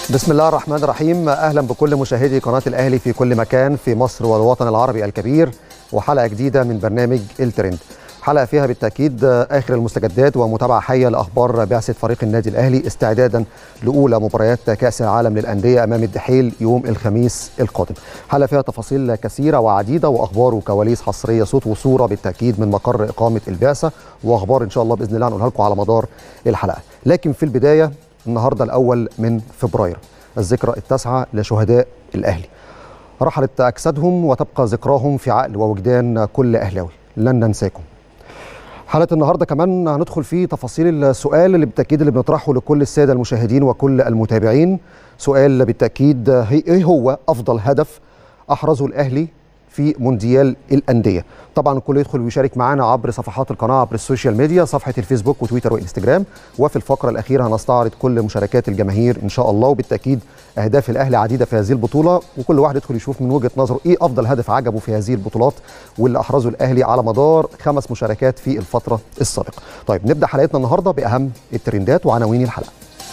بسم الله الرحمن الرحيم اهلا بكل مشاهدي قناه الاهلي في كل مكان في مصر والوطن العربي الكبير وحلقه جديده من برنامج الترند حلقه فيها بالتاكيد اخر المستجدات ومتابعه حيه لاخبار بعثه فريق النادي الاهلي استعدادا لاولى مباريات كاس العالم للانديه امام الدحيل يوم الخميس القادم حلقه فيها تفاصيل كثيره وعديده واخبار وكواليس حصريه صوت وصوره بالتاكيد من مقر اقامه البعثه واخبار ان شاء الله باذن الله هنقولها لكم على مدار الحلقه لكن في البدايه النهارده الاول من فبراير الذكرى التاسعه لشهداء الاهلي رحلت اجسادهم وتبقى ذكراهم في عقل ووجدان كل اهلاوي لن ننساكم حلقه النهارده كمان هندخل في تفاصيل السؤال اللي بالتاكيد اللي بنطرحه لكل الساده المشاهدين وكل المتابعين سؤال بالتاكيد ايه هو افضل هدف احرزه الاهلي في مونديال الانديه طبعا الكل يدخل ويشارك معنا عبر صفحات القناه عبر السوشيال ميديا صفحه الفيسبوك وتويتر وانستجرام وفي الفقره الاخيره هنستعرض كل مشاركات الجماهير ان شاء الله وبالتاكيد اهداف الاهلي عديده في هذه البطوله وكل واحد يدخل يشوف من وجهه نظره ايه افضل هدف عجبه في هذه البطولات واللي احرزه الاهلي على مدار خمس مشاركات في الفتره السابقه طيب نبدا حلقتنا النهارده باهم الترندات وعناوين الحلقه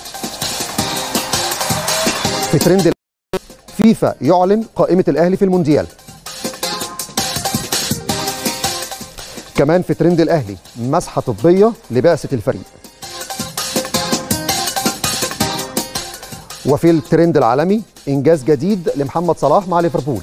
في ترند فيفا يعلن قائمه الاهلي في المونديال كمان في ترند الاهلي مسحه طبيه لبعثه الفريق وفي الترند العالمي انجاز جديد لمحمد صلاح مع ليفربول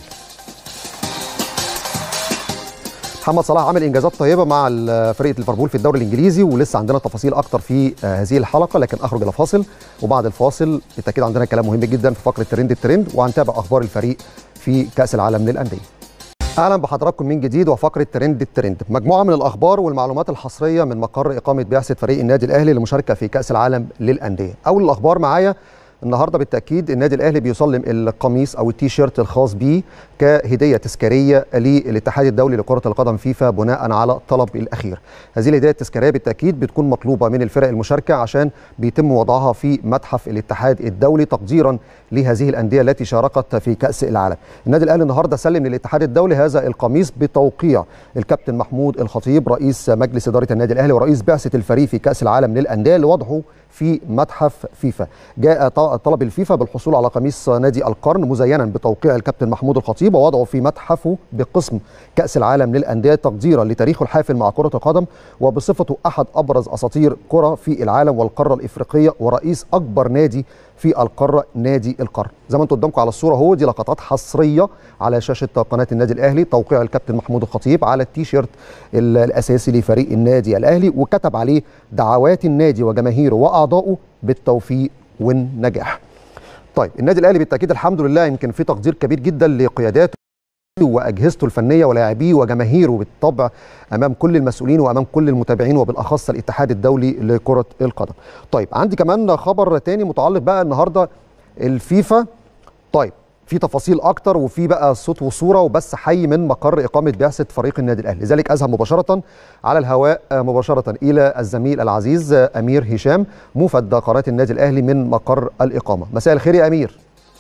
محمد صلاح عمل انجازات طيبه مع فريق ليفربول في الدوري الانجليزي ولسه عندنا تفاصيل اكتر في هذه الحلقه لكن اخرج الى فاصل وبعد الفاصل بالتاكيد عندنا كلام مهم جدا في فقره ترند الترند وهنتابع اخبار الفريق في كاس العالم للانديه اهلا بحضراتكم من جديد وفقره ترند الترند مجموعه من الاخبار والمعلومات الحصريه من مقر اقامه بعثه فريق النادي الاهلي للمشاركه في كاس العالم للانديه اول الاخبار معايا النهارده بالتاكيد النادي الاهلي بيسلم القميص او التيشيرت الخاص بيه كهديه تذكاريه للاتحاد الدولي لكره القدم فيفا بناء على الطلب الاخير. هذه الهديه التذكاريه بالتاكيد بتكون مطلوبه من الفرق المشاركه عشان بيتم وضعها في متحف الاتحاد الدولي تقديرا لهذه الانديه التي شاركت في كاس العالم. النادي الاهلي النهارده سلم للاتحاد الدولي هذا القميص بتوقيع الكابتن محمود الخطيب رئيس مجلس اداره النادي الاهلي ورئيس بعثه الفريق في كاس العالم للانديه لوضعه في متحف فيفا جاء طلب الفيفا بالحصول على قميص نادي القرن مزينا بتوقيع الكابتن محمود الخطيب ووضعه في متحفه بقسم كأس العالم للأندية تقديرا لتاريخه الحافل مع كرة القدم وبصفته أحد أبرز أساطير كرة في العالم والقارة الإفريقية ورئيس أكبر نادي في القارة نادي القرن زي ما انتم قدامكم على الصورة هو دي لقطات حصرية على شاشة قناة النادي الأهلي توقيع الكابتن محمود الخطيب على التيشيرت الأساسي لفريق النادي الأهلي وكتب عليه دعوات النادي وجماهيره وأعضائه بالتوفيق والنجاح طيب النادي الاهلي بالتاكيد الحمد لله يمكن في تقدير كبير جدا لقياداته واجهزته الفنيه ولاعبيه وجماهيره بالطبع امام كل المسؤولين وامام كل المتابعين وبالاخص الاتحاد الدولي لكره القدم. طيب عندي كمان خبر تاني متعلق بقى النهارده الفيفا طيب في تفاصيل اكتر وفي بقى صوت وصوره وبس حي من مقر اقامه بعثه فريق النادي الاهلي لذلك اذهب مباشره على الهواء مباشره الى الزميل العزيز امير هشام موفد قناه النادي الاهلي من مقر الاقامه مساء الخير يا امير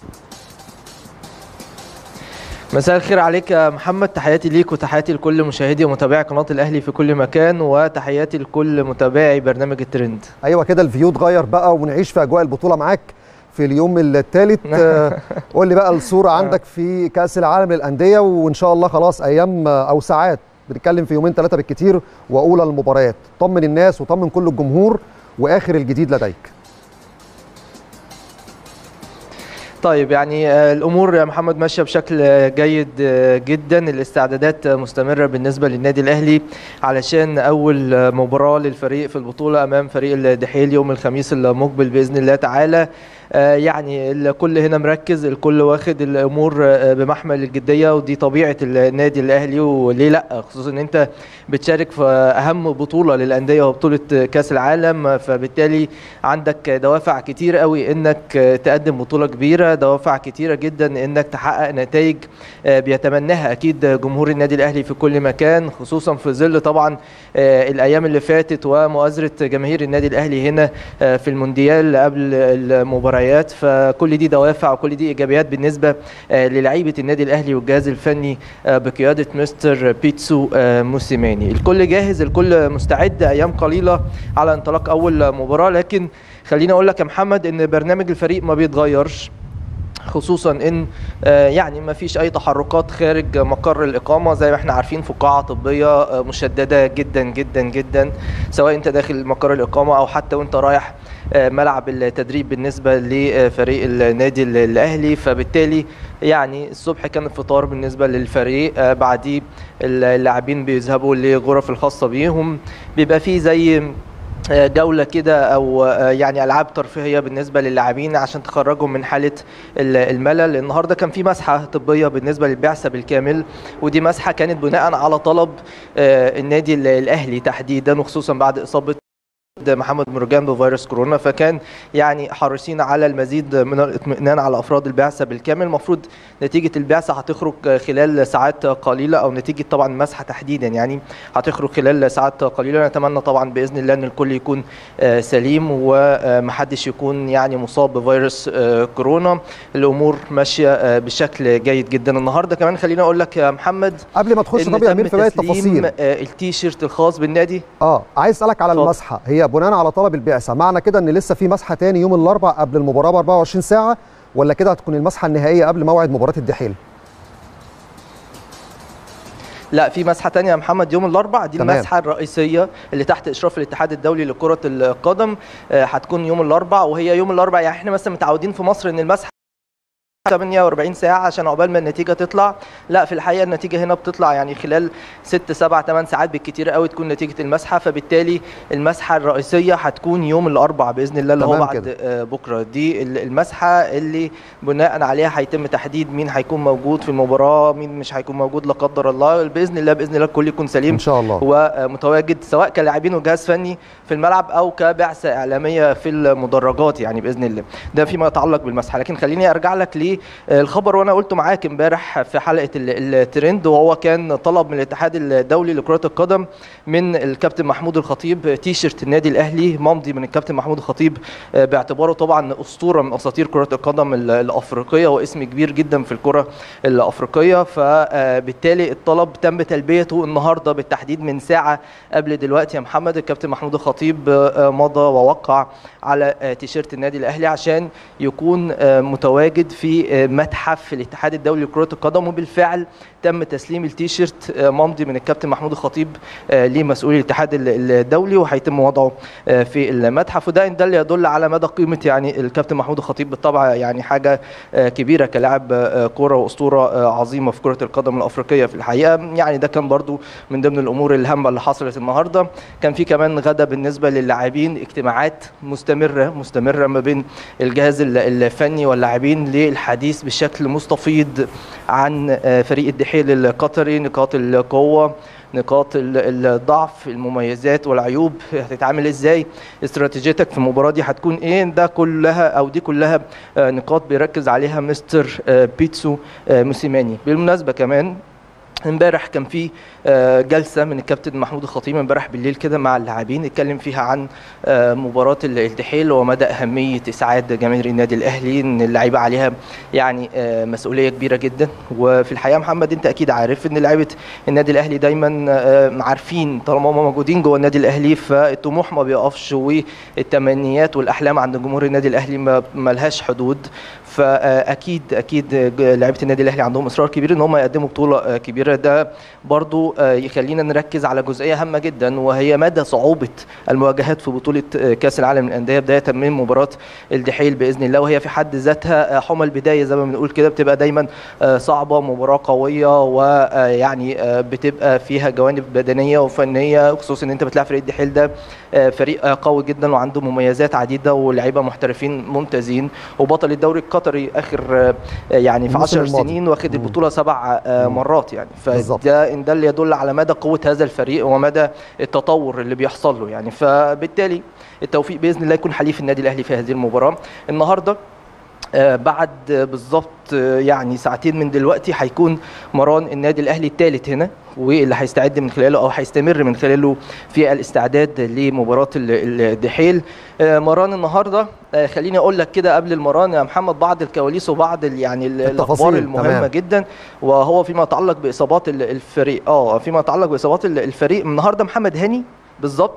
مساء الخير عليك يا محمد تحياتي ليك وتحياتي لكل مشاهدي ومتابعي قناه الاهلي في كل مكان وتحياتي لكل متابعي برنامج الترند ايوه كده الفيو اتغير بقى ونعيش في اجواء البطوله معاك في اليوم الثالث قول لي بقى الصوره عندك في كاس العالم للانديه وان شاء الله خلاص ايام او ساعات بنتكلم في يومين ثلاثه بالكثير واولى المباريات طمن الناس وطمن كل الجمهور واخر الجديد لديك طيب يعني الامور يا محمد ماشيه بشكل جيد جدا الاستعدادات مستمره بالنسبه للنادي الاهلي علشان اول مباراه للفريق في البطوله امام فريق الدحيل يوم الخميس المقبل باذن الله تعالى يعني الكل هنا مركز الكل واخد الامور بمحمل الجديه ودي طبيعه النادي الاهلي وليه لا خصوصا ان انت بتشارك في اهم بطوله للانديه وبطوله كاس العالم فبالتالي عندك دوافع كتير قوي انك تقدم بطوله كبيره دوافع كتيره جدا انك تحقق نتائج بيتمناها اكيد جمهور النادي الاهلي في كل مكان خصوصا في ظل طبعا الايام اللي فاتت ومؤازره جماهير النادي الاهلي هنا في المونديال قبل المباريات فكل دي دوافع وكل دي ايجابيات بالنسبه للعيبه النادي الاهلي والجهاز الفني بقياده مستر بيتسو موسيماني الكل جاهز الكل مستعد ايام قليله على انطلاق اول مباراه لكن خليني اقول لك يا محمد ان برنامج الفريق ما بيتغيرش خصوصا ان آه، يعني ما فيش اي تحركات خارج مقر الاقامه زي ما احنا عارفين فقاعه طبيه آه، مشدده جدا جدا جدا سواء انت داخل مقر الاقامه او حتى وانت رايح آه، ملعب التدريب بالنسبه لفريق النادي الاهلي فبالتالي يعني الصبح كان الفطار بالنسبه للفريق آه، بعديه اللاعبين بيذهبوا لغرف الخاصه بيهم بيبقى فيه زي آه، جولة كده أو آه، يعني ألعاب ترفيهية بالنسبة للاعبين عشان تخرجهم من حالة ال- الملل النهاردة كان في مسحة طبية بالنسبة للبعثة بالكامل ودي مسحة كانت بناء على طلب آه، النادي ال- الأهلي تحديدا وخصوصا بعد إصابة محمد مرجان بفيروس كورونا فكان يعني حريصين على المزيد من الاطمئنان على افراد البعثه بالكامل المفروض نتيجه البعثه هتخرج خلال ساعات قليله او نتيجه طبعا المسحه تحديدا يعني هتخرج خلال ساعات قليله نتمنى طبعا باذن الله ان الكل يكون آه، سليم ومحدش يكون يعني مصاب بفيروس آه، كورونا الامور ماشيه آه، بشكل جيد جدا النهارده كمان خليني اقول لك يا محمد قبل ما تخش إن طب يا امير تم في باقي تسليم، التفاصيل آه، التيشيرت الخاص بالنادي اه عايز اسالك على اتفضل. المسحه هي بناء على طلب البعثه معنى كده ان لسه في مسحه تاني يوم الاربعاء قبل المباراه ب 24 ساعه ولا كده هتكون المسحه النهائيه قبل موعد مباراه الدحيل لا في مسحه تانية يا محمد يوم الاربعاء دي تمام. المسحه الرئيسيه اللي تحت اشراف الاتحاد الدولي لكره القدم آه، هتكون يوم الاربعاء وهي يوم الاربعاء يعني احنا مثلا متعودين في مصر ان المسحه 48 ساعة عشان عقبال ما النتيجة تطلع لا في الحقيقة النتيجة هنا بتطلع يعني خلال 6 7 8 ساعات بالكتير قوي تكون نتيجة المسحة فبالتالي المسحة الرئيسية هتكون يوم الأربعاء بإذن الله اللي هو تمام بعد كده. آه، بكرة دي ال- المسحة اللي بناء عليها هيتم تحديد مين هيكون موجود في المباراة مين مش هيكون موجود لا قدر الله بإذن الله بإذن الله الكل يكون سليم ان شاء الله ومتواجد سواء كلاعبين وجهاز فني في الملعب او كبعثه اعلاميه في المدرجات يعني باذن الله ده فيما يتعلق بالمسحه لكن خليني ارجع لك للخبر وانا قلته معاك امبارح في حلقه ال- الترند وهو كان طلب من الاتحاد الدولي لكره القدم من الكابتن محمود الخطيب تيشرت النادي الاهلي ممضي من الكابتن محمود الخطيب آه، باعتباره طبعا اسطوره من اساطير كره القدم ال- الافريقيه واسم كبير جدا في الكره الافريقيه فبالتالي الطلب تم تلبيته النهارده بالتحديد من ساعه قبل دلوقتي يا محمد الكابتن محمود الخطيب آه، مضى ووقع على آه، تيشيرت النادي الاهلي عشان يكون آه، متواجد في آه، متحف الاتحاد الدولي لكره القدم وبالفعل تم تسليم التيشيرت آه، ممضي من الكابتن محمود الخطيب آه، لمسؤولي الاتحاد ال- الدولي وهيتم وضعه آه، في المتحف وده ان دل يدل على مدى قيمه يعني الكابتن محمود الخطيب بالطبع يعني حاجه آه، كبيره كلاعب آه، كوره واسطوره آه، عظيمه في كره القدم الافريقيه في الحقيقه يعني ده كان برضو من ضمن الامور الهامه اللي حصلت النهارده كان في كمان غدا بالنسبه للاعبين اجتماعات مستمره مستمره ما بين الجهاز ال- الفني واللاعبين للحديث بشكل مستفيض عن آه، فريق الدحيل القطري نقاط القوه نقاط ال- الضعف المميزات والعيوب هتتعامل ازاي استراتيجيتك في المباراه دي هتكون ايه ده كلها او دي كلها آه، نقاط بيركز عليها مستر آه، بيتسو آه، موسيماني بالمناسبه كمان امبارح كان في آه، جلسه من الكابتن محمود الخطيب امبارح بالليل كده مع اللاعبين اتكلم فيها عن آه، مباراه ال- الدحيل ومدى اهميه اسعاد جماهير النادي الاهلي ان اللعيبه عليها يعني آه، مسؤوليه كبيره جدا وفي الحقيقه محمد انت اكيد عارف ان لعيبه النادي الاهلي دايما آه، عارفين طالما هم موجودين جوه النادي الاهلي فالطموح ما بيقفش والتمنيات والاحلام عند جمهور النادي الاهلي ما ما لهاش حدود فاكيد اكيد لعيبه النادي الاهلي عندهم اصرار كبير ان هم يقدموا بطوله آه، كبيره ده برضو آه، يخلينا نركز على جزئيه هامه جدا وهي مدى صعوبه المواجهات في بطوله آه، كاس العالم للانديه بدايه من مباراه الدحيل باذن الله وهي في حد ذاتها آه، حمى البدايه زي ما بنقول كده بتبقى دايما آه، صعبه مباراه قويه ويعني بتبقى فيها جوانب بدنيه وفنيه خصوصا ان انت بتلعب فريق الدحيل ده آه، فريق آه، قوي جدا وعنده مميزات عديده ولاعيبه محترفين ممتازين وبطل الدوري القطري اخر آه، يعني في الموسم 10 الماضي. سنين واخد مم. البطوله سبع آه، مم. مرات يعني بالظبط. فده ان ده اللي يدل على مدى قوه هذا الفريق ومدى التطور اللي بيحصل له يعني فبالتالي التوفيق باذن الله يكون حليف النادي الاهلي في هذه المباراه النهارده آه، بعد آه، بالظبط آه، يعني ساعتين من دلوقتي هيكون مران النادي الاهلي الثالث هنا واللي هيستعد من خلاله او هيستمر من خلاله في الاستعداد لمباراه ال- الدحيل آه، مران النهارده آه، خليني اقول لك كده قبل المران يا محمد بعض الكواليس وبعض ال- يعني ال- الاخبار التفاصيل، المهمه تمام. جدا وهو فيما يتعلق باصابات ال- الفريق اه فيما يتعلق باصابات ال- الفريق النهارده محمد هاني بالظبط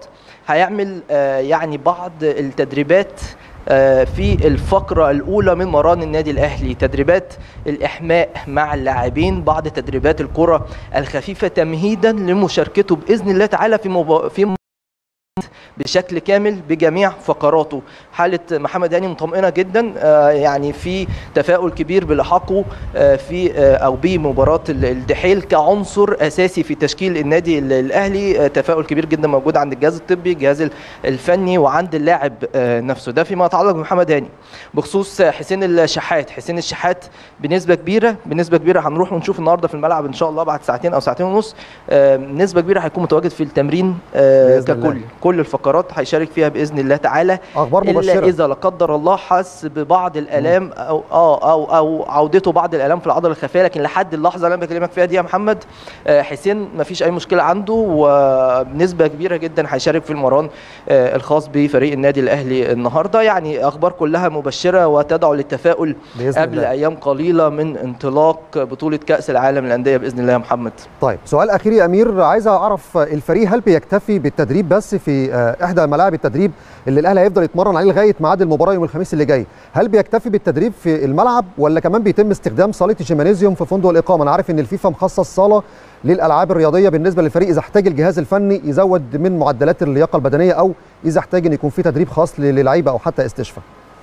هيعمل آه، يعني بعض التدريبات آه، في الفقرة الأولى من مران النادي الأهلي تدريبات الإحماء مع اللاعبين بعض تدريبات الكرة الخفيفة تمهيدا لمشاركته بإذن الله تعالى في مبا... في بشكل كامل بجميع فقراته حالة محمد هاني مطمئنة جدا آه، يعني في تفاؤل كبير بلحاقه آه، في آه، أو بمباراة ال- الدحيل كعنصر أساسي في تشكيل النادي ال- الأهلي آه، تفاؤل كبير جدا موجود عند الجهاز الطبي الجهاز ال- الفني وعند اللاعب آه، نفسه ده فيما يتعلق بمحمد هاني بخصوص حسين الشحات حسين الشحات بنسبة كبيرة بنسبة كبيرة هنروح ونشوف النهارده في الملعب إن شاء الله بعد ساعتين أو ساعتين ونص آه، نسبة كبيرة هيكون متواجد في التمرين آه، بإذن الله. ككل كل الفقرات هيشارك فيها باذن الله تعالى اخبار الا مبشره اذا لا قدر الله حس ببعض الالام او اه او او عودته بعض الالام في العضله الخلفيه لكن لحد اللحظه اللي انا بكلمك فيها دي يا محمد آه، حسين ما فيش اي مشكله عنده وبنسبه كبيره جدا هيشارك في المران آه، الخاص بفريق النادي الاهلي النهارده يعني اخبار كلها مبشره وتدعو للتفاؤل باذن قبل الله ايام قليله من انطلاق بطوله كاس العالم للانديه باذن الله يا محمد طيب سؤال اخير يا امير عايز اعرف الفريق هل بيكتفي بالتدريب بس في آه، احدى ملاعب التدريب اللي الاهلي هيفضل يتمرن عليه لغايه ميعاد المباراه يوم الخميس اللي جاي هل بيكتفي بالتدريب في الملعب ولا كمان بيتم استخدام صاله الجيمانيزيوم في فندق الاقامه انا عارف ان الفيفا مخصص صاله للالعاب الرياضيه بالنسبه للفريق اذا احتاج الجهاز الفني يزود من معدلات اللياقه البدنيه او اذا احتاج ان يكون في تدريب خاص للعيبه او حتى استشفاء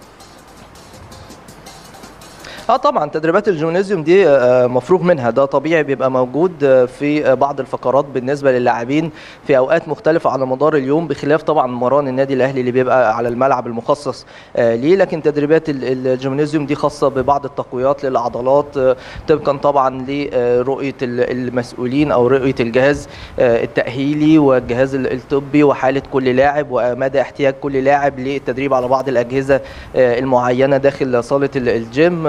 اه طبعا تدريبات الجيمنازيوم دي آه، مفروغ منها ده طبيعي بيبقى موجود آه، في آه، بعض الفقرات بالنسبه للاعبين في اوقات مختلفه على مدار اليوم بخلاف طبعا مران النادي الاهلي اللي بيبقى على الملعب المخصص آه، ليه لكن تدريبات ال- الجيمنازيوم دي خاصه ببعض التقويات للعضلات آه، طبقا طبعا لرؤيه ال- المسؤولين او رؤيه الجهاز آه، التاهيلي والجهاز ال- الطبي وحاله كل لاعب ومدى احتياج كل لاعب للتدريب على بعض الاجهزه آه، المعينه داخل صاله ال- الجيم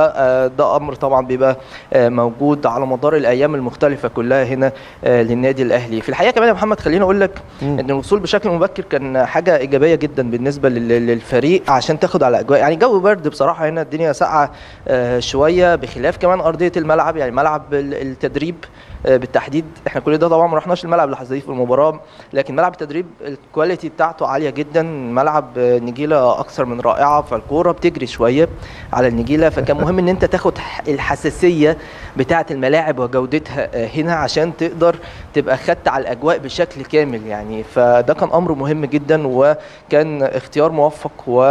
فده امر طبعا بيبقى آه، موجود على مدار الايام المختلفه كلها هنا آه، للنادي الاهلي في الحقيقه كمان يا محمد خليني اقول لك مم. ان الوصول بشكل مبكر كان حاجه ايجابيه جدا بالنسبه لل- للفريق عشان تاخد على اجواء يعني جو برد بصراحه هنا الدنيا ساقعه آه، شويه بخلاف كمان ارضيه الملعب يعني ملعب ال- التدريب آه، بالتحديد احنا كل ده طبعا ما رحناش الملعب اللي هستضيف المباراه لكن ملعب التدريب الكواليتي بتاعته عاليه جدا ملعب آه، نجيله اكثر من رائعه فالكوره بتجري شويه على النجيله فكان مهم ان انت تاخد ح- الحساسيه بتاعه الملاعب وجودتها آه، هنا عشان تقدر تبقى خدت على الاجواء بشكل كامل يعني فده كان امر مهم جدا وكان اختيار موفق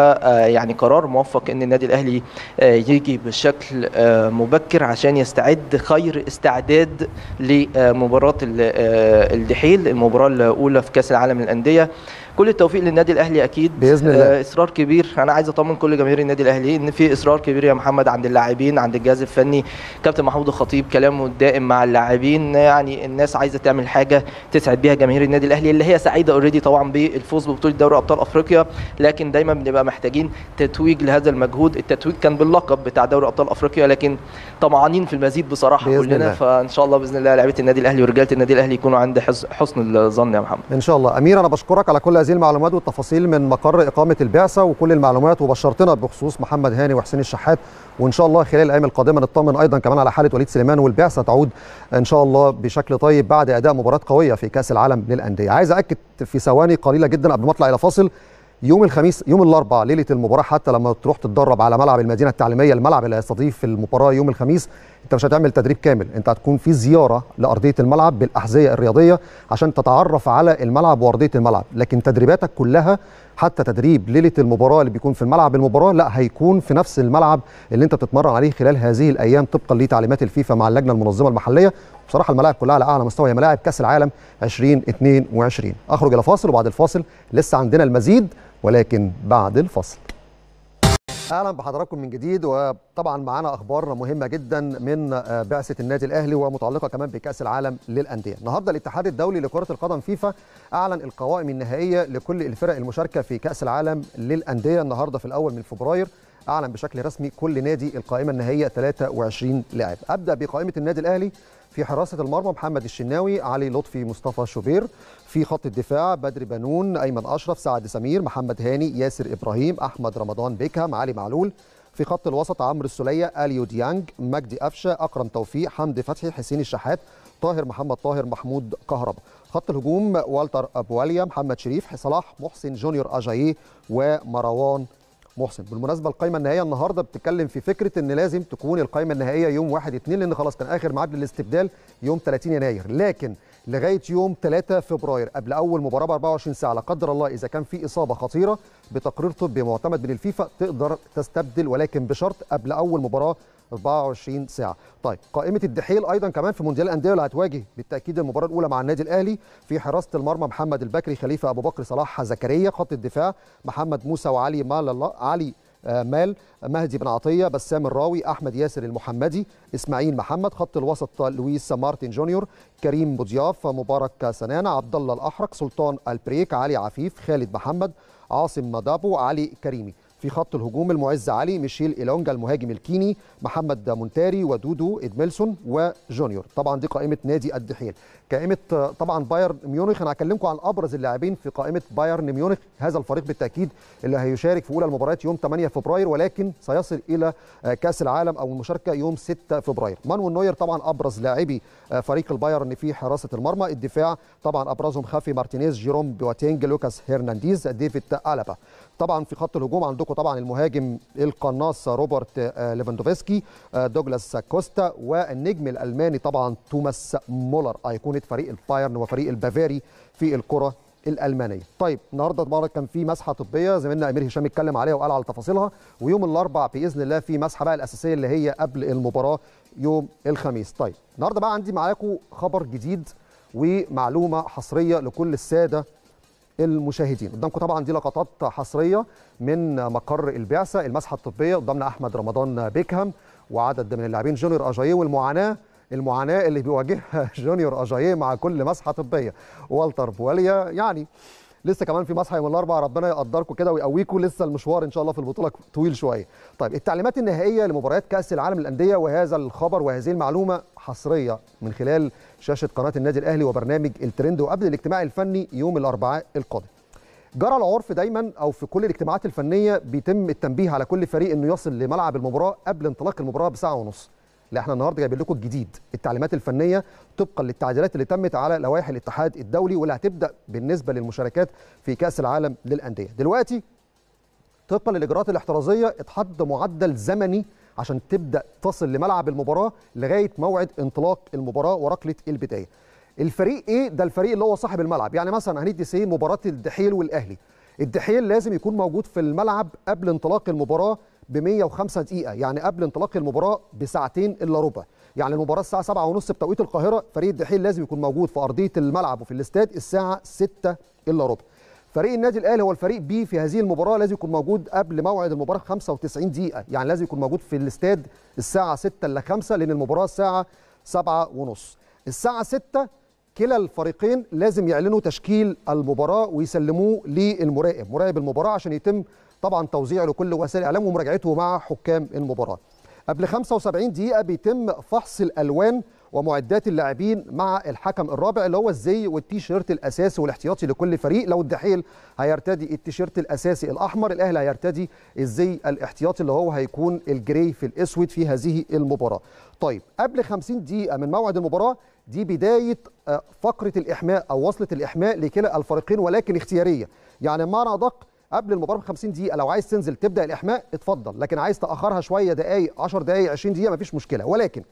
ويعني قرار موفق ان النادي الاهلي آه، يجي بشكل آه، مبكر عشان يستعد خير استعداد لمباراه ال- آه، الدحيل المباراه الاولى في كاس العالم للانديه كل التوفيق للنادي الاهلي اكيد بإذن الله. آه، اصرار كبير انا عايز اطمن كل جماهير النادي الاهلي ان في اصرار كبير يا محمد عند اللاعبين عند الجهاز الفني كابتن محمود الخطيب كلامه الدائم مع اللاعبين يعني الناس عايزه تعمل حاجه تسعد بيها جماهير النادي الاهلي اللي هي سعيده اوريدي طبعا بالفوز ببطوله دوري ابطال افريقيا لكن دايما بنبقى محتاجين تتويج لهذا المجهود التتويج كان باللقب بتاع دوري ابطال افريقيا لكن طمعانين في المزيد بصراحه بإذن كلنا الله. فان شاء الله باذن الله لعيبه النادي الاهلي ورجاله النادي الاهلي يكونوا عند حس- حسن الظن يا محمد ان شاء الله امير انا بشكرك على كل هذه المعلومات والتفاصيل من مقر اقامه البعثه وكل المعلومات وبشرتنا بخصوص محمد هاني وحسين الشحات وان شاء الله خلال الايام القادمه نطمن ايضا كمان على حاله وليد سليمان والبعثه تعود ان شاء الله بشكل طيب بعد اداء مباراه قويه في كاس العالم للانديه عايز اكد في ثواني قليله جدا قبل ما اطلع الى فاصل يوم الخميس يوم الاربعاء ليله المباراه حتى لما تروح تتدرب على ملعب المدينه التعليميه الملعب اللي هيستضيف المباراه يوم الخميس انت مش هتعمل تدريب كامل انت هتكون في زياره لارضيه الملعب بالاحذيه الرياضيه عشان تتعرف على الملعب وارضيه الملعب لكن تدريباتك كلها حتى تدريب ليله المباراه اللي بيكون في الملعب المباراه لا هيكون في نفس الملعب اللي انت بتتمرن عليه خلال هذه الايام طبقا لتعليمات الفيفا مع اللجنه المنظمه المحليه بصراحه الملاعب كلها على اعلى مستوى هي ملاعب كاس العالم 2022 اخرج الى فاصل وبعد الفاصل لسه عندنا المزيد ولكن بعد الفاصل اهلا بحضراتكم من جديد وطبعا معانا اخبار مهمه جدا من آه، بعثه النادي الاهلي ومتعلقه كمان بكاس العالم للانديه النهارده الاتحاد الدولي لكره القدم فيفا اعلن القوائم النهائيه لكل الفرق المشاركه في كاس العالم للانديه النهارده في الاول من فبراير اعلن بشكل رسمي كل نادي القائمه النهائيه 23 لاعب ابدا بقائمه النادي الاهلي في حراسه المرمى محمد الشناوي علي لطفي مصطفى شوبير في خط الدفاع بدر بنون ايمن اشرف سعد سمير محمد هاني ياسر ابراهيم احمد رمضان بيكهام علي معلول في خط الوسط عمرو السوليه اليو ديانج مجدي قفشه اكرم توفيق حمدي فتحي حسين الشحات طاهر محمد طاهر محمود كهربا خط الهجوم والتر ابواليا محمد شريف صلاح محسن جونيور اجاييه ومروان محسن بالمناسبه القائمه النهائيه النهارده بتتكلم في فكره ان لازم تكون القائمه النهائيه يوم 1 2 لان خلاص كان اخر ميعاد للاستبدال يوم 30 يناير لكن لغايه يوم 3 فبراير قبل اول مباراه ب 24 ساعه لا قدر الله اذا كان في اصابه خطيره بتقرير طبي معتمد من الفيفا تقدر تستبدل ولكن بشرط قبل اول مباراه 24 ساعه طيب قائمه الدحيل ايضا كمان في مونديال الانديه اللي هتواجه بالتاكيد المباراه الاولى مع النادي الاهلي في حراسه المرمى محمد البكري خليفه ابو بكر صلاح زكريا خط الدفاع محمد موسى وعلي مال الله علي آه مال مهدي بن عطيه بسام الراوي احمد ياسر المحمدي اسماعيل محمد خط الوسط لويس مارتن جونيور كريم بوضياف مبارك سنانه عبد الله الاحرق سلطان البريك علي عفيف خالد محمد عاصم مدابو علي كريمي في خط الهجوم المعز علي ميشيل إيلونجا المهاجم الكيني محمد مونتاري ودودو إدميلسون وجونيور طبعا دي قائمة نادي الدحيل قائمة طبعا بايرن ميونخ أنا هكلمكم عن أبرز اللاعبين في قائمة بايرن ميونخ هذا الفريق بالتأكيد اللي هيشارك في أولى المباريات يوم 8 فبراير ولكن سيصل إلى كأس العالم أو المشاركة يوم 6 فبراير مانويل نوير طبعا أبرز لاعبي فريق البايرن في حراسة المرمى الدفاع طبعا أبرزهم خافي مارتينيز جيروم بواتينج لوكاس هرنانديز ديفيد ألابا طبعا في خط الهجوم عندكم طبعا المهاجم القناص روبرت ليفاندوفسكي دوجلاس كوستا والنجم الالماني طبعا توماس مولر ايقونه فريق البايرن وفريق البافاري في الكره الالمانيه. طيب النهارده طبعا كان في مسحه طبيه زميلنا امير هشام اتكلم عليها وقال على تفاصيلها ويوم الاربعاء باذن الله في مسحه بقى الاساسيه اللي هي قبل المباراه يوم الخميس. طيب النهارده بقى عندي معاكم خبر جديد ومعلومه حصريه لكل الساده المشاهدين قدامكم طبعا دي لقطات حصريه من مقر البعثه المسحه الطبيه قدامنا احمد رمضان بيكهام وعدد من اللاعبين جونيور اجاييه والمعاناه المعاناه اللي بيواجهها جونيور اجاييه مع كل مسحه طبيه والتر بواليا يعني لسه كمان في مسحه يوم الاربعاء ربنا يقدركم كده ويقويكم لسه المشوار ان شاء الله في البطوله طويل شويه. طيب التعليمات النهائيه لمباريات كاس العالم للانديه وهذا الخبر وهذه المعلومه حصريه من خلال شاشه قناه النادي الاهلي وبرنامج الترند وقبل الاجتماع الفني يوم الاربعاء القادم. جرى العرف دايما او في كل الاجتماعات الفنيه بيتم التنبيه على كل فريق انه يصل لملعب المباراه قبل انطلاق المباراه بساعه ونص. لا احنا النهارده جايبين لكم الجديد التعليمات الفنيه طبقا للتعديلات اللي تمت على لوائح الاتحاد الدولي واللي هتبدا بالنسبه للمشاركات في كاس العالم للانديه دلوقتي طبقا للاجراءات الاحترازيه اتحط معدل زمني عشان تبدا تصل لملعب المباراه لغايه موعد انطلاق المباراه وركله البدايه الفريق ايه ده الفريق اللي هو صاحب الملعب يعني مثلا هندي سي مباراه الدحيل والاهلي الدحيل لازم يكون موجود في الملعب قبل انطلاق المباراه ب 105 دقيقة يعني قبل انطلاق المباراة بساعتين إلا ربع يعني المباراة الساعة 7 ونص بتوقيت القاهرة فريق الدحيل لازم يكون موجود في أرضية الملعب وفي الاستاد الساعة 6 إلا ربع فريق النادي الأهلي هو الفريق بي في هذه المباراة لازم يكون موجود قبل موعد المباراة 95 دقيقة يعني لازم يكون موجود في الاستاد الساعة 6 إلا 5 لأن المباراة الساعة 7 ونص الساعة 6 كلا الفريقين لازم يعلنوا تشكيل المباراة ويسلموه للمراقب مراقب المباراة عشان يتم طبعا توزيعه لكل وسائل الاعلام ومراجعته مع حكام المباراه. قبل 75 دقيقه بيتم فحص الالوان ومعدات اللاعبين مع الحكم الرابع اللي هو الزي والتيشيرت الاساسي والاحتياطي لكل فريق لو الدحيل هيرتدي التيشيرت الاساسي الاحمر الاهلي هيرتدي الزي الاحتياطي اللي هو هيكون الجري في الاسود في هذه المباراه. طيب قبل 50 دقيقه من موعد المباراه دي بدايه فقره الاحماء او وصله الاحماء لكلا الفريقين ولكن اختياريه يعني بمعنى ادق قبل المباراه ب 50 دقيقه لو عايز تنزل تبدا الاحماء اتفضل لكن عايز تاخرها شويه دقائق 10 دقائق 20 دقيقه مفيش مشكله ولكن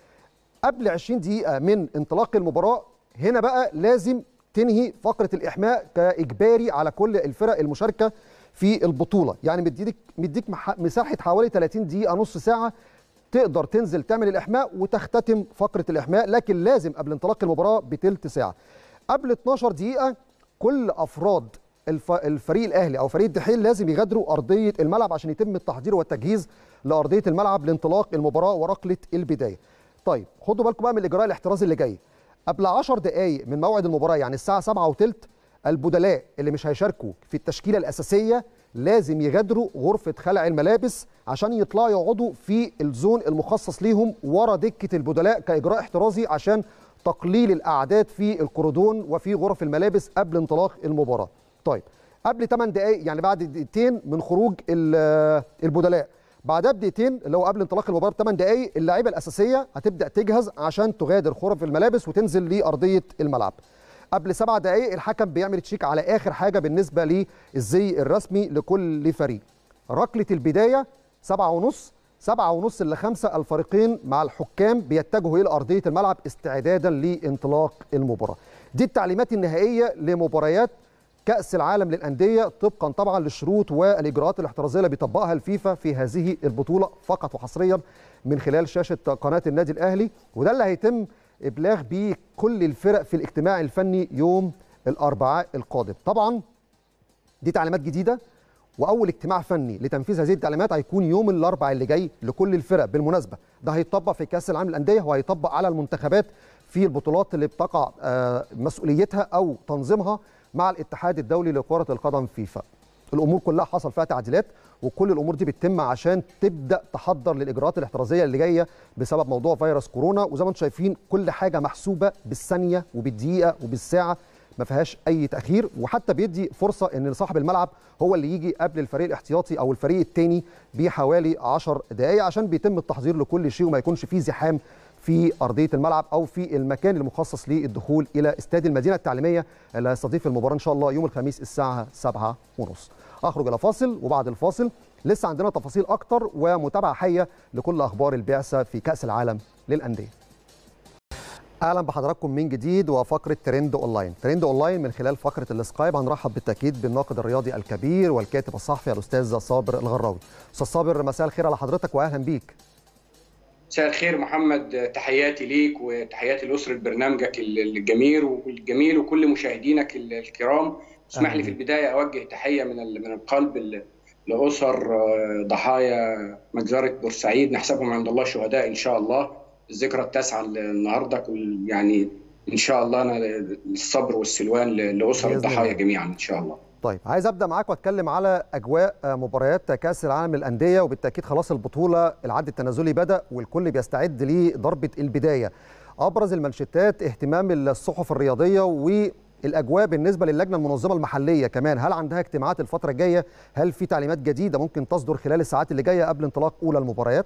قبل 20 دقيقه من انطلاق المباراه هنا بقى لازم تنهي فقره الاحماء كاجباري على كل الفرق المشاركه في البطوله يعني مديك مديك مساحه حوالي 30 دقيقه نص ساعه تقدر تنزل تعمل الاحماء وتختتم فقره الاحماء لكن لازم قبل انطلاق المباراه بتلت ساعه قبل 12 دقيقه كل افراد الفريق الاهلي او فريق الدحيل لازم يغادروا ارضيه الملعب عشان يتم التحضير والتجهيز لارضيه الملعب لانطلاق المباراه وركله البدايه. طيب خدوا بالكم بقى من الاجراء الاحترازي اللي جاي. قبل 10 دقائق من موعد المباراه يعني الساعه 7 وثلث البدلاء اللي مش هيشاركوا في التشكيله الاساسيه لازم يغادروا غرفه خلع الملابس عشان يطلعوا يقعدوا في الزون المخصص ليهم ورا دكه البدلاء كاجراء احترازي عشان تقليل الاعداد في الكوردون وفي غرف الملابس قبل انطلاق المباراه. طيب قبل 8 دقائق يعني بعد دقيقتين من خروج البدلاء بعدها بدقيقتين اللي هو قبل انطلاق المباراه ب 8 دقائق اللعيبه الاساسيه هتبدا تجهز عشان تغادر غرف الملابس وتنزل لارضيه الملعب قبل سبع دقائق الحكم بيعمل تشيك على اخر حاجه بالنسبه للزي الرسمي لكل فريق ركله البدايه سبعة ونص سبعة ونص إلى خمسة الفريقين مع الحكام بيتجهوا إلى أرضية الملعب استعدادا لانطلاق المباراة دي التعليمات النهائية لمباريات كأس العالم للأندية طبقا طبعا للشروط والإجراءات الاحترازية اللي بيطبقها الفيفا في هذه البطولة فقط وحصريا من خلال شاشة قناة النادي الأهلي وده اللي هيتم إبلاغ بيه كل الفرق في الاجتماع الفني يوم الأربعاء القادم طبعا دي تعليمات جديدة واول اجتماع فني لتنفيذ هذه التعليمات هيكون يوم الاربعاء اللي جاي لكل الفرق بالمناسبه ده هيطبق في كاس العالم للانديه وهيطبق على المنتخبات في البطولات اللي بتقع مسؤوليتها او تنظيمها مع الاتحاد الدولي لكره القدم فيفا الامور كلها حصل فيها تعديلات وكل الامور دي بتتم عشان تبدا تحضر للاجراءات الاحترازيه اللي جايه بسبب موضوع فيروس كورونا وزي ما انتم شايفين كل حاجه محسوبه بالثانيه وبالدقيقه وبالساعه ما فيهاش اي تاخير وحتى بيدي فرصه ان صاحب الملعب هو اللي يجي قبل الفريق الاحتياطي او الفريق الثاني بحوالي 10 دقائق عشان بيتم التحضير لكل شيء وما يكونش فيه زحام في ارضيه الملعب او في المكان المخصص للدخول الى استاد المدينه التعليميه اللي هيستضيف المباراه ان شاء الله يوم الخميس الساعه 7 ونص اخرج الى فاصل وبعد الفاصل لسه عندنا تفاصيل اكتر ومتابعه حيه لكل اخبار البعثه في كاس العالم للانديه اهلا بحضراتكم من جديد وفقره ترند اونلاين ترند اونلاين من خلال فقره السكايب هنرحب بالتاكيد بالناقد الرياضي الكبير والكاتب الصحفي الاستاذ صابر الغراوي استاذ صابر مساء الخير على حضرتك واهلا بيك مساء الخير محمد تحياتي ليك وتحياتي لاسره برنامجك الجميل والجميل وكل مشاهدينك الكرام اسمح لي في البدايه اوجه تحيه من من القلب لاسر ضحايا مجزره بورسعيد نحسبهم عند الله شهداء ان شاء الله الذكرى التاسعه النهارده يعني ان شاء الله انا الصبر والسلوان لاسر الضحايا جميعا ان شاء الله. طيب عايز ابدا معاك واتكلم على اجواء مباريات كاس العالم للانديه وبالتاكيد خلاص البطوله العد التنازلي بدا والكل بيستعد لضربه البدايه. ابرز المانشيتات اهتمام الصحف الرياضيه والاجواء بالنسبه للجنه المنظمه المحليه كمان هل عندها اجتماعات الفتره الجايه؟ هل في تعليمات جديده ممكن تصدر خلال الساعات اللي جايه قبل انطلاق اولى المباريات؟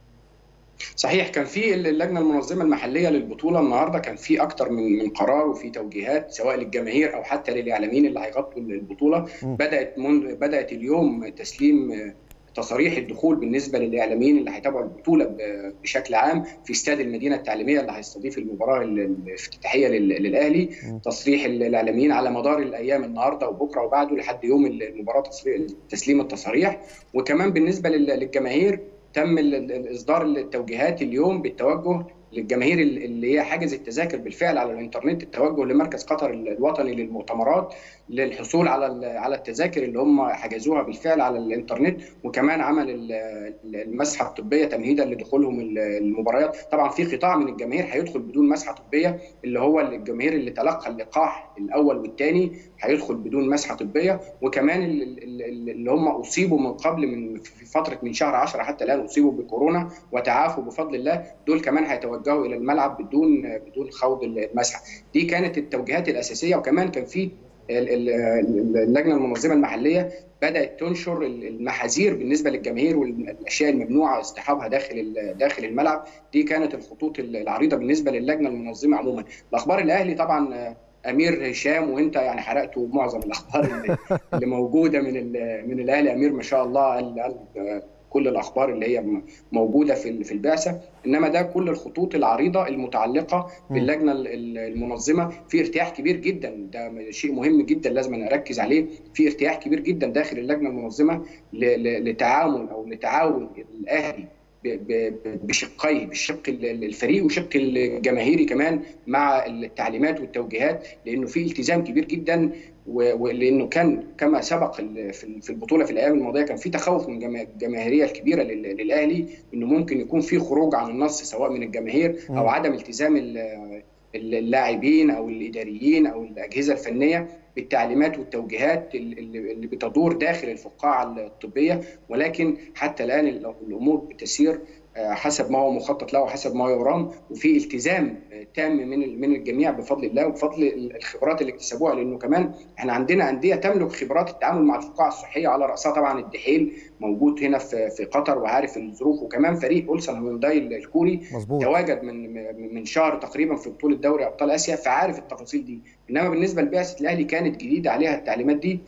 صحيح كان في اللجنه المنظمه المحليه للبطوله النهارده كان في اكتر من من قرار وفي توجيهات سواء للجماهير او حتى للاعلاميين اللي هيغطوا البطوله م. بدات منذ بدات اليوم تسليم تصاريح الدخول بالنسبه للاعلاميين اللي هيتابعوا البطوله بشكل عام في استاد المدينه التعليميه اللي هيستضيف المباراه الافتتاحيه للاهلي تصريح الاعلاميين على مدار الايام النهارده وبكره وبعده لحد يوم المباراه تسليم التصاريح وكمان بالنسبه للجماهير تم اصدار التوجيهات اليوم بالتوجه للجماهير اللي هي حجزت التذاكر بالفعل على الانترنت التوجه لمركز قطر الوطني للمؤتمرات للحصول على على التذاكر اللي هم حجزوها بالفعل على الانترنت وكمان عمل المسحه الطبيه تمهيدا لدخولهم المباريات طبعا في قطاع من الجماهير هيدخل بدون مسحه طبيه اللي هو الجماهير اللي تلقى اللقاح الاول والثاني هيدخل بدون مسحه طبيه وكمان اللي هم اصيبوا من قبل من في فتره من شهر 10 حتى الان اصيبوا بكورونا وتعافوا بفضل الله دول كمان هيتوجهوا الى الملعب بدون بدون خوض المسحه دي كانت التوجيهات الاساسيه وكمان كان في اللجنه المنظمه المحليه بدات تنشر المحاذير بالنسبه للجماهير والاشياء الممنوعه اصطحابها داخل داخل الملعب دي كانت الخطوط العريضه بالنسبه للجنه المنظمه عموما الاخبار الاهلي طبعا امير هشام وانت يعني حرقتوا معظم الاخبار اللي, اللي موجوده من من الاهلي امير ما شاء الله قال, قال كل الاخبار اللي هي موجوده في في البعثه انما ده كل الخطوط العريضه المتعلقه باللجنه المنظمه في ارتياح كبير جدا ده شيء مهم جدا لازم أنا اركز عليه في ارتياح كبير جدا داخل اللجنه المنظمه لتعاون او لتعاون الاهلي بشقيه بالشق الفريق وشق الجماهيري كمان مع التعليمات والتوجيهات لانه في التزام كبير جدا ولانه كان كما سبق في البطوله في الايام الماضيه كان في تخوف من الجماهيريه الكبيره للاهلي انه ممكن يكون في خروج عن النص سواء من الجماهير او عدم التزام اللاعبين او الاداريين او الاجهزه الفنيه بالتعليمات والتوجيهات اللي بتدور داخل الفقاعه الطبيه ولكن حتى الان الامور بتسير حسب ما هو مخطط له وحسب ما يرام وفي التزام تام من من الجميع بفضل الله وبفضل الخبرات اللي اكتسبوها لانه كمان احنا عندنا انديه تملك خبرات التعامل مع الفقاعه الصحيه على راسها طبعا الدحيل موجود هنا في في قطر وعارف الظروف وكمان فريق اولسن هيونداي الكوري مظبوط تواجد من من شهر تقريبا في بطوله دوري ابطال اسيا فعارف التفاصيل دي انما بالنسبه لبعثه الاهلي كانت جديده عليها التعليمات دي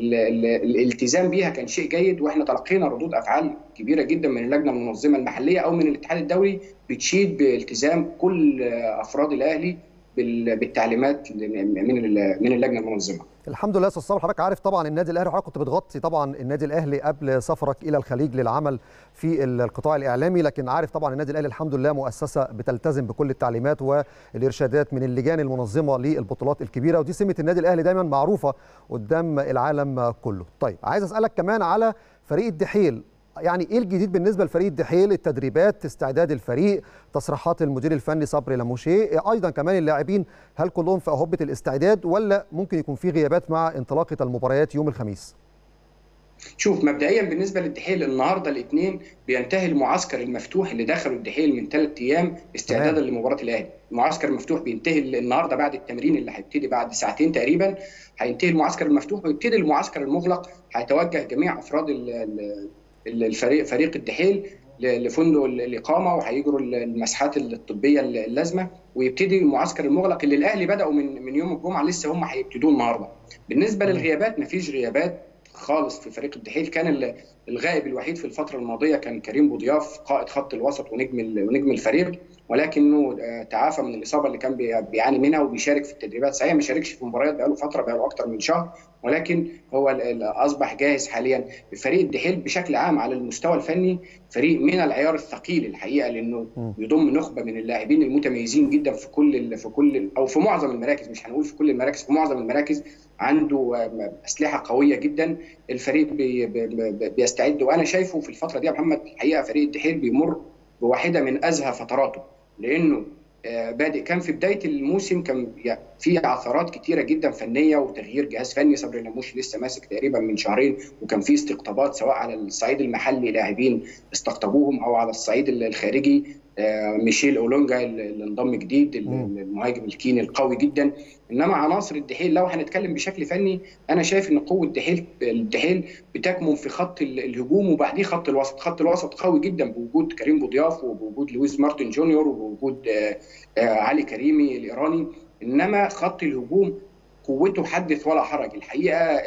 الالتزام بيها كان شيء جيد واحنا تلقينا ردود افعال كبيره جدا من اللجنه المنظمه المحليه او من الاتحاد الدولي بتشيد بالتزام كل افراد الاهلي بالتعليمات من من اللجنه المنظمه. الحمد لله استاذ صابر حضرتك عارف طبعا النادي الاهلي وحضرتك كنت بتغطي طبعا النادي الاهلي قبل سفرك الى الخليج للعمل في القطاع الاعلامي لكن عارف طبعا النادي الاهلي الحمد لله مؤسسه بتلتزم بكل التعليمات والارشادات من اللجان المنظمه للبطولات الكبيره ودي سمه النادي الاهلي دايما معروفه قدام العالم كله. طيب عايز اسالك كمان على فريق الدحيل يعني ايه الجديد بالنسبه لفريق الدحيل التدريبات استعداد الفريق تصريحات المدير الفني صبري لاموشيه ايضا كمان اللاعبين هل كلهم في اهبه الاستعداد ولا ممكن يكون في غيابات مع انطلاقه المباريات يوم الخميس شوف مبدئيا بالنسبه للدحيل النهارده الاثنين بينتهي المعسكر المفتوح اللي دخلوا الدحيل من ثلاث ايام استعدادا لمباراه الاهلي المعسكر المفتوح بينتهي النهارده بعد التمرين اللي هيبتدي بعد ساعتين تقريبا هينتهي المعسكر المفتوح ويبتدي المعسكر المغلق هيتوجه جميع افراد الفريق فريق الدحيل لفندق الاقامه وهيجروا المسحات الطبيه اللازمه ويبتدي المعسكر المغلق اللي الاهلي بداوا من من يوم الجمعه لسه هم هيبتدوا النهارده. بالنسبه للغيابات مفيش غيابات خالص في فريق الدحيل كان الغائب الوحيد في الفتره الماضيه كان كريم بوضياف قائد خط الوسط ونجم ونجم الفريق ولكنه تعافى من الاصابه اللي كان بيعاني منها وبيشارك في التدريبات صحيح ما شاركش في مباريات بقاله فتره بقاله اكتر من شهر ولكن هو اصبح جاهز حاليا فريق الدحيل بشكل عام على المستوى الفني فريق من العيار الثقيل الحقيقه لانه يضم نخبه من اللاعبين المتميزين جدا في كل في كل او في معظم المراكز مش هنقول في كل المراكز في معظم المراكز عنده اسلحه قويه جدا الفريق بي بي بيستعد وانا شايفه في الفتره دي يا محمد الحقيقه فريق الدحيل بيمر بواحده من ازهى فتراته لانه بادئ كان في بدايه الموسم كان في عثرات كتيره جدا فنيه وتغيير جهاز فني صبري نموش لسه ماسك تقريبا من شهرين وكان في استقطابات سواء على الصعيد المحلي لاعبين استقطبوهم او على الصعيد الخارجي ميشيل اولونجا اللي انضم جديد المهاجم الكيني القوي جدا انما عناصر الدحيل لو هنتكلم بشكل فني انا شايف ان قوه الدحيل الدحيل بتكمن في خط الهجوم وبعديه خط الوسط خط الوسط قوي جدا بوجود كريم بوضياف وبوجود لويس مارتن جونيور وبوجود علي كريمي الايراني انما خط الهجوم قوته حدث ولا حرج الحقيقه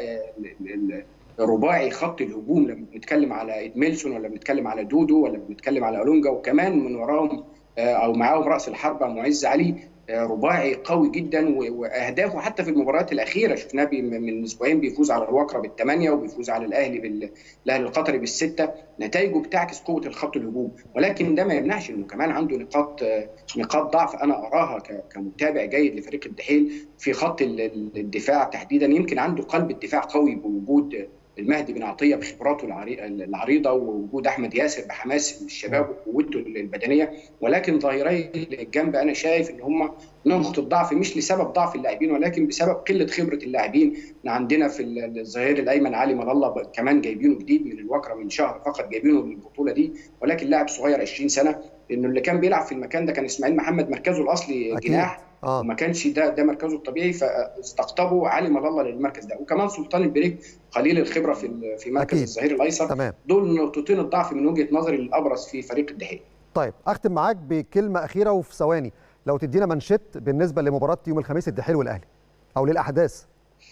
رباعي خط الهجوم لما بنتكلم على ادميلسون ولا بنتكلم على دودو ولا بنتكلم على اولونجا وكمان من وراهم او معاهم راس الحربه معز علي رباعي قوي جدا واهدافه حتى في المباريات الاخيره شفناه من اسبوعين بيفوز على الوكره بالثمانيه وبيفوز على الاهلي بال... الاهلي القطري بالسته نتائجه بتعكس قوه الخط الهجوم ولكن ده ما يمنعش انه كمان عنده نقاط نقاط ضعف انا اراها ك... كمتابع جيد لفريق الدحيل في خط الدفاع تحديدا يمكن عنده قلب الدفاع قوي بوجود المهدي بن عطيه بخبراته العريضه ووجود احمد ياسر بحماس الشباب وقوته البدنيه ولكن ظاهري الجنب انا شايف ان هم نقطه ضعف مش لسبب ضعف اللاعبين ولكن بسبب قله خبره اللاعبين عندنا في الظهير الايمن علي من الله كمان جايبينه جديد من الوكره من شهر فقط جايبينه للبطوله دي ولكن لاعب صغير 20 سنه انه اللي كان بيلعب في المكان ده كان اسماعيل محمد مركزه الاصلي جناح آه. وما كانش ده ده مركزه الطبيعي فاستقطبوا علي الله للمركز ده وكمان سلطان البريك قليل الخبره في في مركز أكيد. الظهير الايسر تمام. دول نقطتين الضعف من وجهه نظري الابرز في فريق الدحيل طيب اختم معاك بكلمه اخيره وفي ثواني لو تدينا منشط بالنسبه لمباراه يوم الخميس الدحيل والاهلي او للاحداث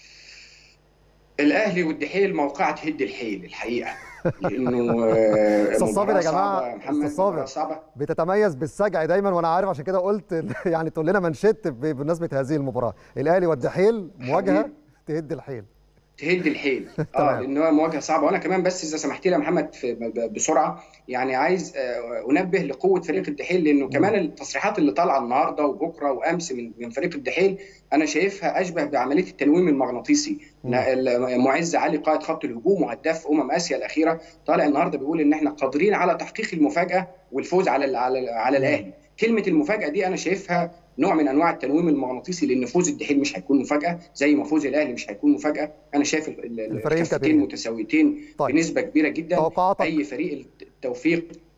الاهلي والدحيل موقعة هد الحيل الحقيقه لانه استاذ صابر يا جماعه استاذ صابر بتتميز بالسجع دايما وانا عارف عشان كده قلت يعني تقول لنا منشط بمناسبه هذه المباراه الاهلي والدحيل مواجهه تهد الحيل تهد الحيل اه لان هو مواجهه صعبه وانا كمان بس اذا سمحت لي يا محمد بسرعه يعني عايز انبه لقوه فريق الدحيل لانه كمان التصريحات اللي طالعه النهارده وبكره وامس من من فريق الدحيل انا شايفها اشبه بعمليه التنويم المغناطيسي معز علي قائد خط الهجوم وهداف امم اسيا الاخيره طالع النهارده بيقول ان احنا قادرين على تحقيق المفاجاه والفوز على على على الاهلي كلمه المفاجاه دي انا شايفها نوع من انواع التنويم المغناطيسي لان فوز الدحيل مش هيكون مفاجاه زي ما فوز الاهلي مش هيكون مفاجاه انا شايف الكفتين متساويتين طيب. بنسبه كبيره جدا توقعاتك. اي فريق التوفيق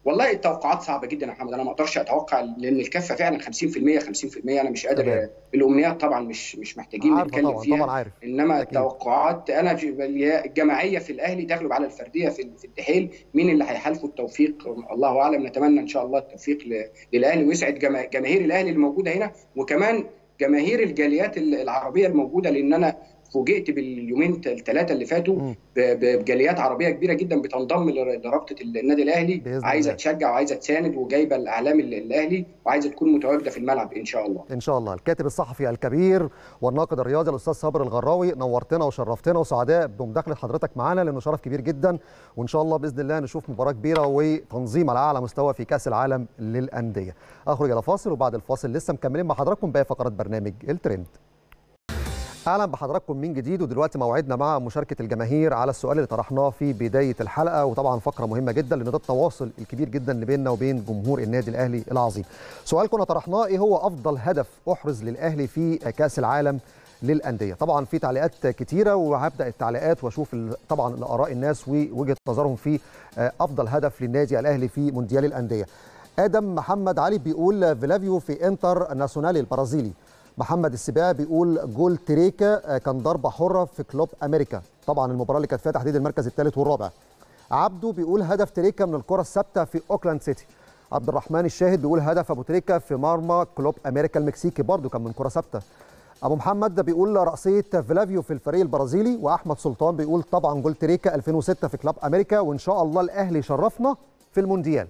والله التوقعات صعبه جدا يا محمد انا ما اقدرش اتوقع لان الكفه فعلا 50% 50% انا مش قادر تمام. الامنيات طبعا مش مش محتاجين عارفه نتكلم طبعا فيها طبعا عارف انما أكيد. التوقعات انا ج- الجماعيه في الاهلي تغلب على الفرديه في في الدحيل مين اللي هيحالفه التوفيق الله اعلم نتمنى ان شاء الله التوفيق ل- للاهلي ويسعد جما- جماهير الاهلي الموجوده هنا وكمان جماهير الجاليات العربيه الموجوده لان انا فوجئت باليومين الثلاثه اللي فاتوا مم. ب- ب- بجاليات عربيه كبيره جدا بتنضم لر- لرابطه النادي الاهلي بإذن عايزه الله. تشجع وعايزه تساند وجايبه الاعلام ال- الاهلي وعايزه تكون متواجده في الملعب ان شاء الله ان شاء الله الكاتب الصحفي الكبير والناقد الرياضي الاستاذ صابر الغراوي نورتنا وشرفتنا وسعداء بمداخله حضرتك معانا لانه شرف كبير جدا وان شاء الله باذن الله نشوف مباراه كبيره وتنظيم على اعلى مستوى في كاس العالم للانديه اخرج الى فاصل وبعد الفاصل لسه مكملين مع حضراتكم باقي فقرات برنامج الترند اهلا بحضراتكم من جديد ودلوقتي موعدنا مع مشاركه الجماهير على السؤال اللي طرحناه في بدايه الحلقه وطبعا فقره مهمه جدا لان ده التواصل الكبير جدا اللي بيننا وبين جمهور النادي الاهلي العظيم. سؤال كنا طرحناه ايه هو افضل هدف احرز للاهلي في كاس العالم للانديه طبعا في تعليقات كتيره وهبدا التعليقات واشوف ال- طبعا الاراء الناس ووجهه نظرهم في آه، افضل هدف للنادي الاهلي في مونديال الانديه ادم محمد علي بيقول فيلافيو في انتر ناسيونالي البرازيلي محمد السباع بيقول جول تريكا آه، كان ضربه حره في كلوب امريكا طبعا المباراه اللي كانت فيها تحديد المركز الثالث والرابع عبده بيقول هدف تريكا من الكره الثابته في اوكلاند سيتي عبد الرحمن الشاهد بيقول هدف ابو تريكا في مرمى كلوب امريكا المكسيكي برضه كان من كره ثابته ابو محمد ده بيقول رأسية فيلافيو في الفريق البرازيلي واحمد سلطان بيقول طبعا جول تريكا 2006 في كلاب امريكا وان شاء الله الاهلي يشرفنا في المونديال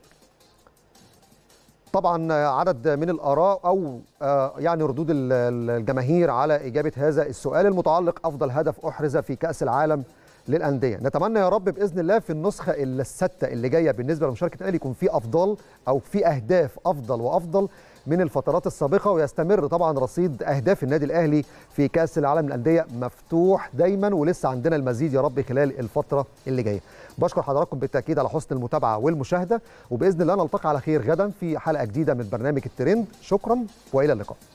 طبعا عدد من الاراء او آه، يعني ردود ال- ال- الجماهير على اجابه هذا السؤال المتعلق افضل هدف احرز في كاس العالم للانديه نتمنى يا رب باذن الله في النسخه السادسه اللي جايه بالنسبه لمشاركه الاهلي يكون في افضل او في اهداف افضل وافضل من الفترات السابقه ويستمر طبعا رصيد اهداف النادي الاهلي في كاس العالم للانديه مفتوح دايما ولسه عندنا المزيد يا رب خلال الفتره اللي جايه بشكر حضراتكم بالتاكيد على حسن المتابعه والمشاهده وباذن الله نلتقي على خير غدا في حلقه جديده من برنامج الترند شكرا والى اللقاء